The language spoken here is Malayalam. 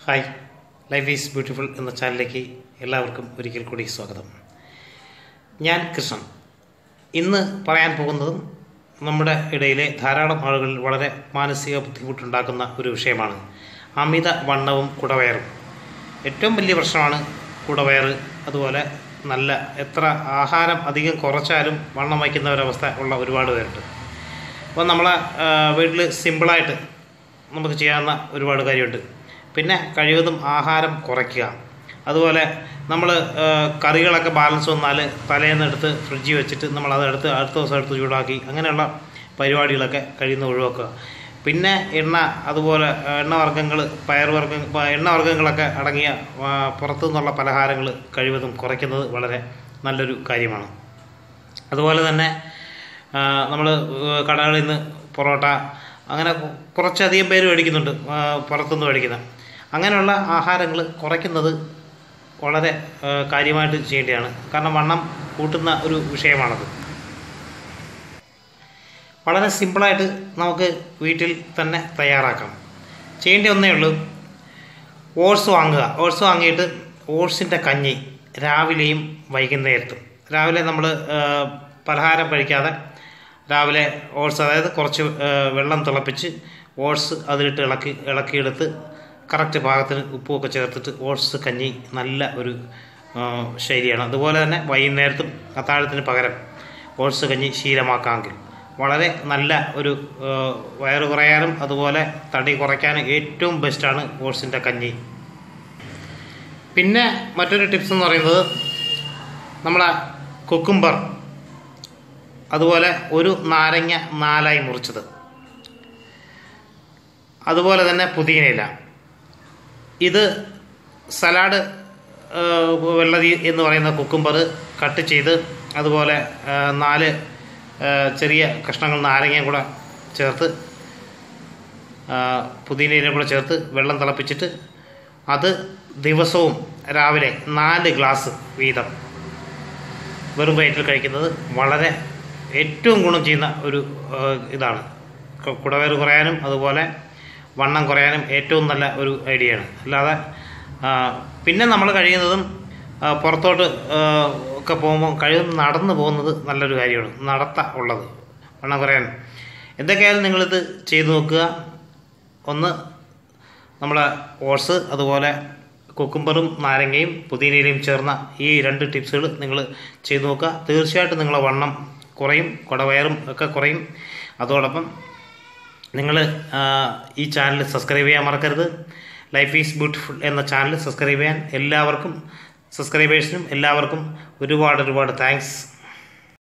ഹായ് ലൈഫ് ഈസ് ബ്യൂട്ടിഫുൾ എന്ന ചാനലിലേക്ക് എല്ലാവർക്കും ഒരിക്കൽ കൂടി സ്വാഗതം ഞാൻ കൃഷ്ണൻ ഇന്ന് പറയാൻ പോകുന്നതും നമ്മുടെ ഇടയിലെ ധാരാളം ആളുകളിൽ വളരെ മാനസിക ബുദ്ധിമുട്ടുണ്ടാക്കുന്ന ഒരു വിഷയമാണ് അമിത വണ്ണവും കുടവയറും ഏറ്റവും വലിയ പ്രശ്നമാണ് കുടവയറ് അതുപോലെ നല്ല എത്ര ആഹാരം അധികം കുറച്ചാലും വണ്ണം വയ്ക്കുന്ന ഒരവസ്ഥ ഉള്ള ഒരുപാട് പേരുണ്ട് അപ്പോൾ നമ്മളെ വീട്ടിൽ സിമ്പിളായിട്ട് നമുക്ക് ചെയ്യാവുന്ന ഒരുപാട് കാര്യമുണ്ട് പിന്നെ കഴിവതും ആഹാരം കുറയ്ക്കുക അതുപോലെ നമ്മൾ കറികളൊക്കെ ബാലൻസ് വന്നാൽ തലേന്ന് എടുത്ത് ഫ്രിഡ്ജിൽ വെച്ചിട്ട് നമ്മൾ അതെടുത്ത് അടുത്ത ദിവസം എടുത്ത് ചൂടാക്കി അങ്ങനെയുള്ള പരിപാടികളൊക്കെ കഴിയുന്ന ഒഴിവാക്കുക പിന്നെ എണ്ണ അതുപോലെ എണ്ണവർഗ്ഗങ്ങൾ പയറുവർഗ്ഗ എണ്ണവർഗ്ഗങ്ങളൊക്കെ അടങ്ങിയ ആ, പുറത്തു നിന്നുള്ള പലഹാരങ്ങൾ കഴിവതും കുറയ്ക്കുന്നത് വളരെ നല്ലൊരു കാര്യമാണ് അതുപോലെ തന്നെ നമ്മൾ കടകളിൽ നിന്ന് പൊറോട്ട അങ്ങനെ കു- കുറച്ചധികം പേര് മേടിക്കുന്നുണ്ട് ആ, പുറത്തുനിന്ന് മേടിക്കുന്ന അങ്ങനെയുള്ള ആഹാരങ്ങൾ കുറയ്ക്കുന്നത് വളരെ ആ, കാര്യമായിട്ട് ചെയ്യേണ്ടതാണ് കാരണം വണ്ണം കൂട്ടുന്ന ഒരു വിഷയമാണത് വളരെ സിമ്പിളായിട്ട് നമുക്ക് വീട്ടിൽ തന്നെ തയ്യാറാക്കാം ചെയ്യേണ്ട ഒന്നേ ഉള്ളൂ ഓട്സ് വാങ്ങുക ഓട്സ് വാങ്ങിയിട്ട് ഓട്സിൻ്റെ കഞ്ഞി രാവിലെയും വൈകുന്നേരത്തും രാവിലെ നമ്മൾ പലഹാരം കഴിക്കാതെ രാവിലെ ഓട്സ് അതായത് കുറച്ച് ആ, വെള്ളം തിളപ്പിച്ച് ഓട്സ് അതിലിട്ട് ഇളക്കി ഇളക്കിയെടുത്ത് കറക്റ്റ് പാകത്തിന് ഉപ്പുമൊക്കെ ചേർത്തിട്ട് ഓട്സ് കഞ്ഞി നല്ല ഒരു ആ, ശൈലിയാണ് അതുപോലെ തന്നെ വൈകുന്നേരത്തും അത്താഴത്തിന് പകരം ഓട്സ് കഞ്ഞി ശീലമാക്കാമെങ്കിൽ വളരെ നല്ല ഒരു ആ, വയറ് കുറയാനും അതുപോലെ തടി കുറയ്ക്കാനും ഏറ്റവും ബെസ്റ്റാണ് ഓട്സിൻ്റെ കഞ്ഞി പിന്നെ മറ്റൊരു ടിപ്സ് എന്ന് പറയുന്നത് നമ്മളെ കുക്കുംബർ അതുപോലെ ഒരു നാരങ്ങ നാലായി മുറിച്ചത് അതുപോലെ തന്നെ പുതിയനയില ഇത് സലാഡ് ആ, വെള്ളരി എന്ന് പറയുന്ന കുക്കുംബർ കട്ട് ചെയ്ത് അതുപോലെ ആ, നാല് ആ, ചെറിയ കഷ്ണങ്ങൾ നാരങ്ങയും കൂടെ ചേർത്ത് ആ, പുതിനയിലും കൂടെ ചേർത്ത് വെള്ളം തിളപ്പിച്ചിട്ട് അത് ദിവസവും രാവിലെ നാല് ഗ്ലാസ് വീതം വെറും വയറ്റിൽ കഴിക്കുന്നത് വളരെ ഏറ്റവും ഗുണം ചെയ്യുന്ന ഒരു ആ, ഇതാണ് കു- കുടവയറ് കുറയാനും അതുപോലെ വണ്ണം കുറയാനും ഏറ്റവും നല്ല ഒരു ഐഡിയയാണ് അല്ലാതെ ആ, പിന്നെ നമ്മൾ കഴിയുന്നതും ആ, പുറത്തോട്ട് ആ, ഒക്കെ പോകുമ്പോൾ കഴിയും നടന്നു പോകുന്നത് നല്ലൊരു കാര്യമാണ് നടത്ത ഉള്ളത് വണ്ണം കുറയാൻ എന്തൊക്കെയായാലും നിങ്ങളിത് ചെയ്തു നോക്കുക ഒന്ന് നമ്മളെ ഓട്സ് അതുപോലെ കുക്കുംബറും നാരങ്ങയും പുതിനയിലയും ചേർന്ന ഈ രണ്ട് ടിപ്സുകൾ നിങ്ങൾ ചെയ്തു നോക്കുക തീർച്ചയായിട്ടും നിങ്ങളെ വണ്ണം കുറയും കുടവയറും ഒക്കെ കുറയും അതോടൊപ്പം നിങ്ങൾ ഈ ചാനൽ സബ്സ്ക്രൈബ് ചെയ്യാൻ മറക്കരുത് ലൈഫ് ഈസ് ബ്യൂട്ടിഫുൾ എന്ന ചാനൽ സബ്സ്ക്രൈബ് ചെയ്യാൻ എല്ലാവർക്കും സബ്സ്ക്രൈബേഴ്സിനും എല്ലാവർക്കും ഒരുപാട് ഒരുപാട് താങ്ക്സ്